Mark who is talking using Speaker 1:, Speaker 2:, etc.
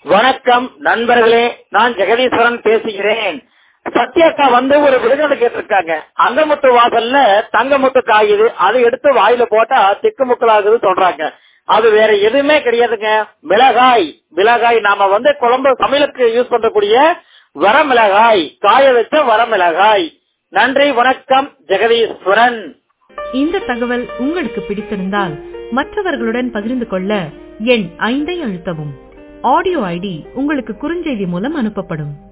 Speaker 1: வணக்கம் நண்பர்களே நான் ஜெகதீஸ்வரன் பேசுகிறேன் சத்யாக்கா வந்து ஒரு விருதுகளை கேட்டிருக்காங்க அங்கமுத்து வாசல்ல தங்கமுத்து காயுது அதை எடுத்து வாயில போட்டா திக்கு முக்கலாகுது சொல்றாங்க அது வேற எதுவுமே கிடையாதுங்க மிளகாய் மிளகாய் நாம வந்து குழம்பு சமையலுக்கு யூஸ் பண்ணக்கூடிய வரமிளகாய் காய வச்ச வரமிளகாய் நன்றி வணக்கம் ஜெகதீஸ்வரன்
Speaker 2: இந்த தகவல் உங்களுக்கு பிடித்திருந்தால் மற்றவர்களுடன் பகிர்ந்து கொள்ள எண் ஐந்தை அழுத்தவும் ஆடியோ ஐடி உங்களுக்கு குறுஞ்செய்தி மூலம் அனுப்பப்படும்